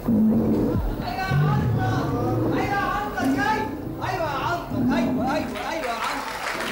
ايوه يا عنتر جاي ايوه يا عنتر ايوه ايوه ايوه يا عنتر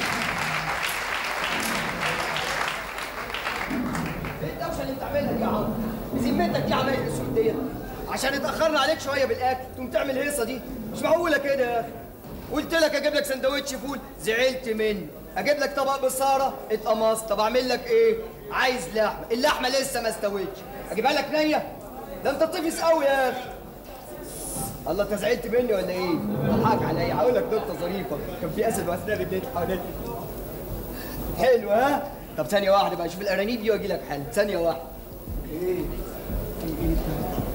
ايه الدوشه اللي بتعملها دي يا عنتر بذمتك دي عمايل الاسود ديت عشان اتاخرنا عليك شويه بالاكل تقوم تعمل هيصه دي مش معقوله كده يا اخي قلت لك اجيب لك سندوتش فول زعلت مني اجيب لك طبق بصاره اتقمصت طب اعمل لك ايه عايز لحمه اللحمه لسه ما استوتش اجيبها لك نيه ده انت طفس قوي يا اخي الله انت زعلت مني ولا ايه؟ اضحك عليا هقول لك نقطة ظريفة، كان في اسد واثناء بتضحك حوالين حلو ها؟ طب ثانية واحدة بقى شوف الأرانيب دي واجي لك حل، ثانية واحدة. ايه؟ في ايه ده؟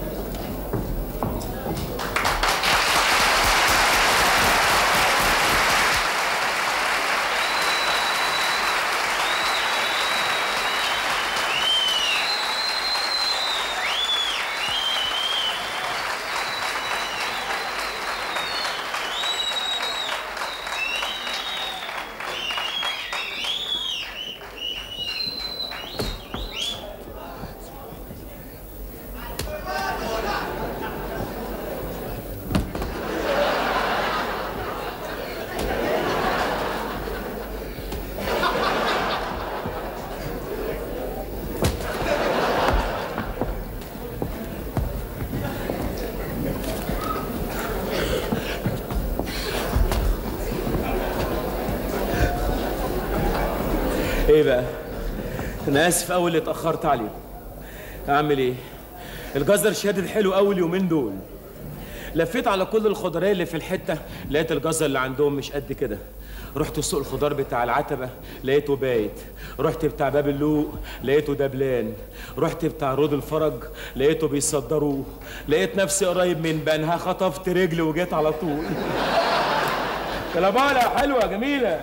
ايه بقى انا اسف قوي اللي اتاخرت عليكم اعمل ايه الجزر شادد حلو قوي اليومين دول لفيت على كل الخضراء اللي في الحته لقيت الجزر اللي عندهم مش قد كده رحت سوق الخضار بتاع العتبه لقيته بايت رحت بتاع باب اللوق لقيته دبلان رحت بتاع رود الفرج لقيته بيصدروه لقيت نفسي قريب من بنها خطفت رجلي وجيت على طول كلابالا حلوه جميله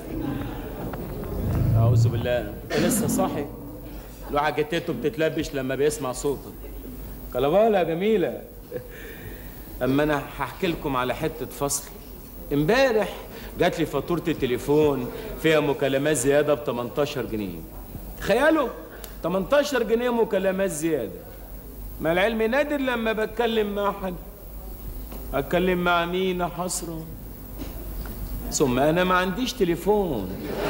أعوذ بالله أنت لسه صاحي الواحد جتته بتتلبش لما بيسمع صوتك كلابالا جميلة أما أنا هحكي لكم على حتة فصل امبارح جات لي فاتورة التليفون فيها مكالمات زيادة ب 18 جنيه تخيلوا 18 جنيه مكالمات زيادة ما العلم نادر لما بتكلم مع حد أتكلم مع مين يا حسرة ثم أنا ما عنديش تليفون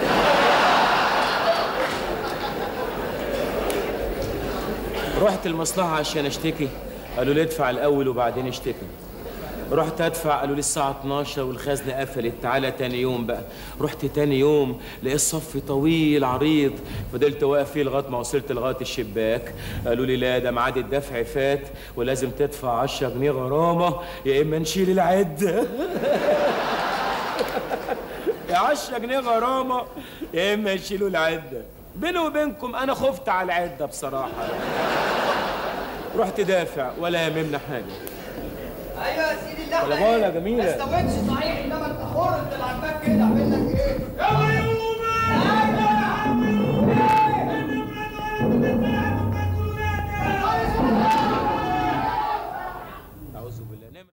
رحت المصلحة عشان اشتكي قالوا لي ادفع الأول وبعدين اشتكي رحت ادفع قالوا لي الساعة 12 والخزنة قفلت تعالى تاني يوم بقى رحت تاني يوم لقيت صف طويل عريض فضلت واقف فيه لغاية ما وصلت لغاية الشباك قالوا لي لا ده ميعاد الدفع فات ولازم تدفع 10 جنيه غرامة يا إما نشيل العدة يا 10 جنيه غرامة يا إما نشيلوا العدة بيني وبينكم أنا خفت على العدة بصراحة رحت دافع ولا يهمنا حاجة ايوه يا سيدي اللحمة ولا بقولها إيه؟ جميلة. ما استوتش صحيح انما انت حر انت اللي عاجباك كده اعمل لك ايه؟ يا غيومة